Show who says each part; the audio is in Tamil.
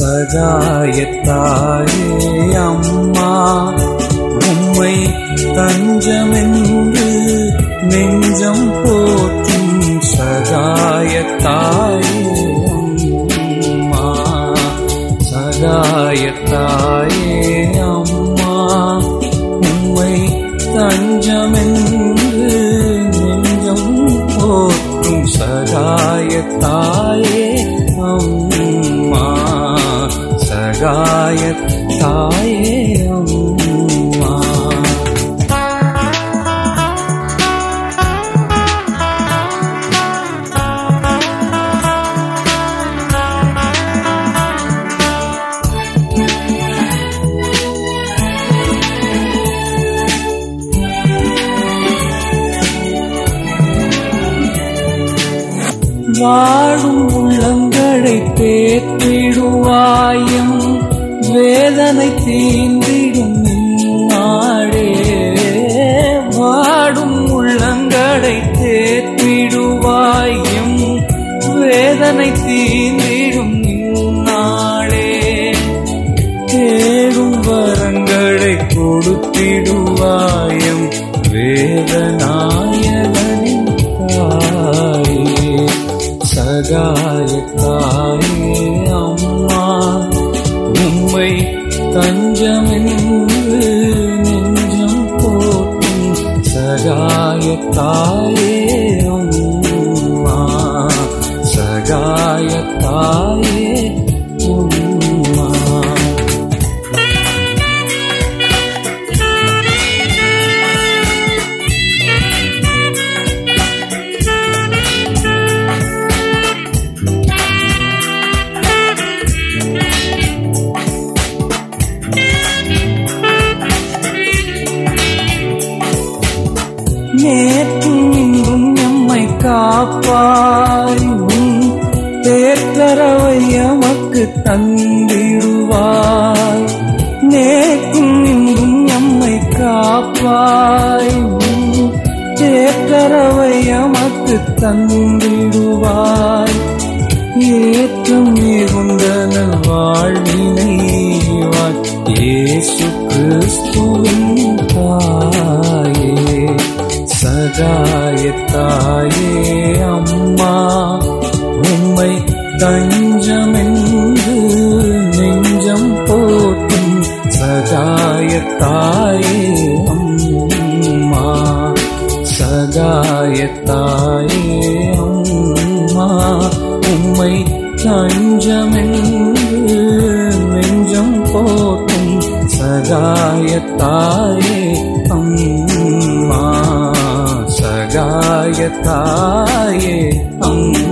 Speaker 1: சகாயத்தாயே அம்மா உம்மை தஞ்சமென்று நெஞ்சம் போற்றும் சகாயத்தாயே அம்மா சகாயத்தாயே அம்மா உம்மை தஞ்சமென்று நெஞ்சம் போற்றும் சகாயத்தாயே அம்மா சகாயத்தாயே அம்மா வாழும் உள்ளங்களை தேற்றிடுவாயும் வேதனை தீந்திடும் நாடே வாடும் உள்ளங்களை தேற்றிடுவாயும் வேதனை தீந்திடும் நாளே தேடும் வரங்களை கொடுத்திடுவாயும் வேதநாயகனின் தாயே சகாயத்தாயே அம்மா உம்மை தஞ்சமென்று நெஞ்சம் போற்றும் சகாயத்தாயே அம்மா சகாயத்தாயே அம்மா நேற்றும் இன்றும் எம்மை காப்பாய் உன் தேர்தரவை எமக்கு தந்திடுவாய் நேற்றும் இன்றும் எம்மை காப்பாய் உன் தேர்தரவை எமக்கு தந்திடுவாய் ஏற்றம் மிகுந்த வாழ்வினை இயேசு கிறிஸ்துவின் தாயே சகாயத்தாயே அம்மா உம்மை தஞ்சமென்று நெஞ்சம் போற்றும் சகாயத்தாயே அம்மா சகாயத்தாயே அம்மா உம்மை தஞ்சமென்று நெஞ்சம் போற்றும் சகாயத்தாயே அம்மா சகாயத்தாயே அம்மா